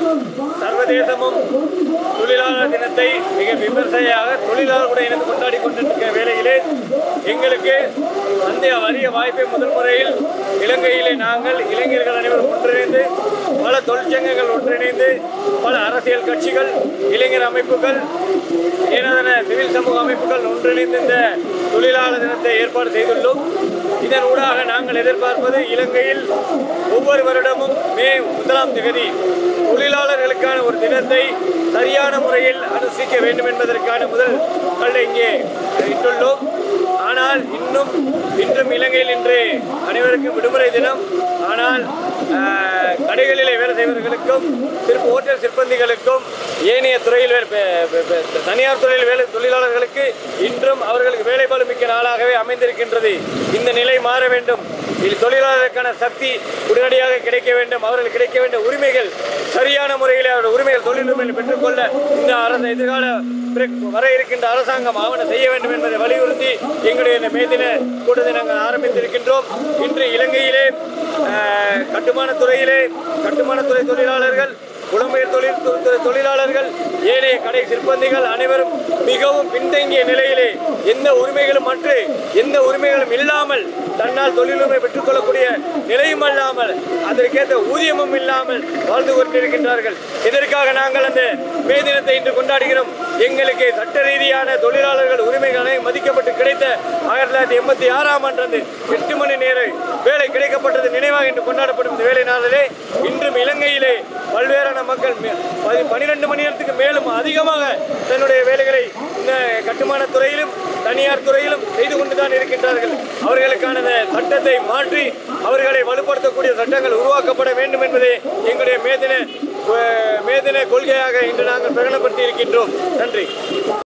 சர்வதேசமும் தொழிலாளர் தினத்தை மிக விமர்சையாக தொழிலாளர்களுடன் இணைந்து கொண்டாடி கொண்டிருக்கிற வேளையிலே எங்களுக்கு அந்த அரிய வாய்ப்பை முதல் முறையில் இலங்கையிலே நாங்கள் இளைஞர்கள் அனைவரும் ஒன்றிணைந்து பல தொழிற்சங்கங்கள் ஒன்றிணைந்து பல அரசியல் கட்சிகள் இளைஞர் அமைப்புகள் ஏனதன சிவில் சமூக அமைப்புகள் ஒன்றிணைந்து இந்த தொழிலாளர் தினத்தை ஏற்பாடு செய்துள்ளோம் இதன் ஊடாக நாங்கள் எதிர்பார்ப்பது இலங்கையில் ஒவ்வொரு வருடமும் மே முதலாம் தேதி தொழிலாளர்களுக்கான ஒரு தினத்தை சரியான முறையில் அனுசரிக்க வேண்டும் என்பதற்கான முதல் கல்லை இங்கே இட்டுள்ளோம் ஆனால் இன்னும் இன்றும் இலங்கையில் இன்று அனைவருக்கும் விடுமுறை தினம் ஆனால் ஆஹ், கடைகளிலே வேலை செய்பவர்களுக்கும் சிற்ப ஓட்டல் சிற்பந்திகளுக்கும் ஏனைய துறையில் வேலை- பெ- பெ- பெ- தனியார் துறையில் வேலை தொழிலாளர்களுக்கு இன்றும் அவர்களுக்கு வேலைபாடு மிக்க நாளாகவே அமைந்திருக்கின்றது இந்த நிலை மாற வேண்டும் இது தொழிலாளர்களுக்கான சக்தி உடனடியாக கிடைக்க வேண்டும் அவர்களுக்கு கிடைக்க வேண்டிய உரிமைகள் சரியான முறையில் அவருடைய உரிமைகள் தொழில் உரிமைகளை பெற்றுக்கொள்ள இந்த அரசு எதிர்கால பிற- வர இருக்கின்ற அரசாங்கம் ஆவணம் செய்ய வேண்டும் என்பதை வலியுறுத்தி எங்களுடைய இந்த மேதின கூட்டத்தை நாங்கள் ஆரம்பித்திருக்கின்றோம் இன்று இலங்கையிலே ஆஹ், கட்டுமான துறையிலே கட்டுமான துறை தொழிலாளர்கள் புலம்பெயர் தொழில் துறை தொழிலாளர்கள் ஏனைய கடை சிற்பந்திகள் அனைவரும் மிகவும் பின்தங்கிய நிலையிலே எந்த உரிமைகளும் அற்று எந்த உரிமைகளும் இல்லாமல் தன்னால் தொழிலுரிமை பெற்றுக்கொள்ளக்கூடிய நிலையும் அல்லாமல் அதற்கேற்ற ஊதியமும் இல்லாமல் வாழ்ந்து கொண்டிருக்கின்றார்கள் இதற்காக நாங்கள் அந்த மே தினத்தை இன்று கொண்டாடுகிறோம் எங்களுக்கு சட்ட ரீதியான தொழிலாளர்கள் உரிமைகள் அனைத்தும் மதிக்கப்பட்டு கிடைத்த ஆயிரத்தி தொள்ளாயிரத்தி எண்பத்தி ஆறாம் ஆண்டு எட்டு மணி நேர வேலை கிடைக்கப்பட்டது நினைவாக இன்று கொண்டாடப்படும் இந்த வேலை நாளிலே இன்றும் இலங்கையிலே பல்வேறான மக்கள் மே- பதி- பனிரெண்டு மணி நேரத்துக்கு மேலும் அதிகமாக தன்னுடைய வேலைகளை இந்த கட்டுமான துறையிலும் தனியார் துறையிலும் செய்து கொண்டுதான் இருக்கின்றார்கள் அவர்களுக்கான இந்த சட்டத்தை மாற்றி அவர்களை வலுப்படுத்தக்கூடிய சட்டங்கள் உருவாக்கப்பட வேண்டும் என்பதே எங்களுடைய மேதின அஹ், மேதின கொள்கையாக இன்று நாங்கள் பிரகடனப்படுத்தி இருக்கின்றோம் நன்றி